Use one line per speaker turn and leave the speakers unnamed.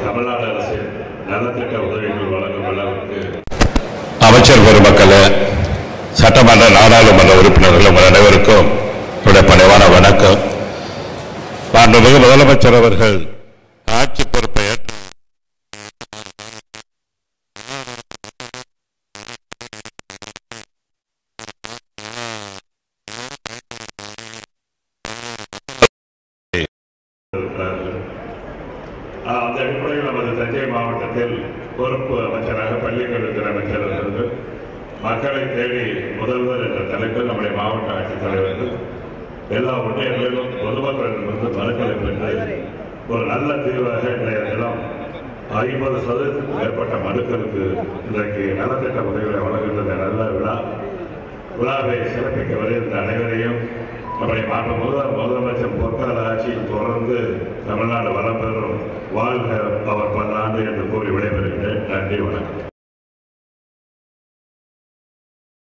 தமிழ்நாடு அரசின் நலத்திட்ட உதவிகள் வழங்கும் விழாவுக்கு
அமைச்சர் பெருமக்களே சட்டமன்ற நாடாளுமன்ற உறுப்பினர்கள் உங்கள் அனைவருக்கும் என்னுடைய பணிவான வணக்கம் மாண்புமிகு முதலமைச்சர் அவர்கள் ஆட்சி பொறுப்பை ஏற்று
இருக்கிறார்கள் ஆஹ் அந்த அடிப்படையில் நமது தஞ்சை மாவட்டத்தில் பொறுப்பு அமைச்சராக பள்ளிக்கல்வித்துறை அமைச்சர் அவர்கள் மக்களை தேடி முதல்வர் என்ற தலைப்பில் நம்முடைய மாவட்ட ஆட்சித்தலைவர்கள் எல்லா ஒன்றியங்களிலும் பொதுமக்களிடமிருந்து மனுக்களை பெற்று ஒரு நல்ல தீர்வாக இன்றைய தினம் ஐம்பது சதவீதத்துக்கும் மேற்பட்ட மனுக்களுக்கு இன்றைக்கு நலத்திட்ட உதவிகளை வழங்குகின்ற நல்ல விழா விழாவை சிறப்பிக்க வருகின்ற அனைவரையும் நம்முடைய மாண்பு முதல் முதலமைச்சர் பொற்கால ஆட்சியில் தொடர்ந்து தமிழ்நாடு வளம் பெறும் வாழ்க அவர் பல்லாண்டு என்று கூறி விடைபெறுகிறேன் நன்றி வணக்கம்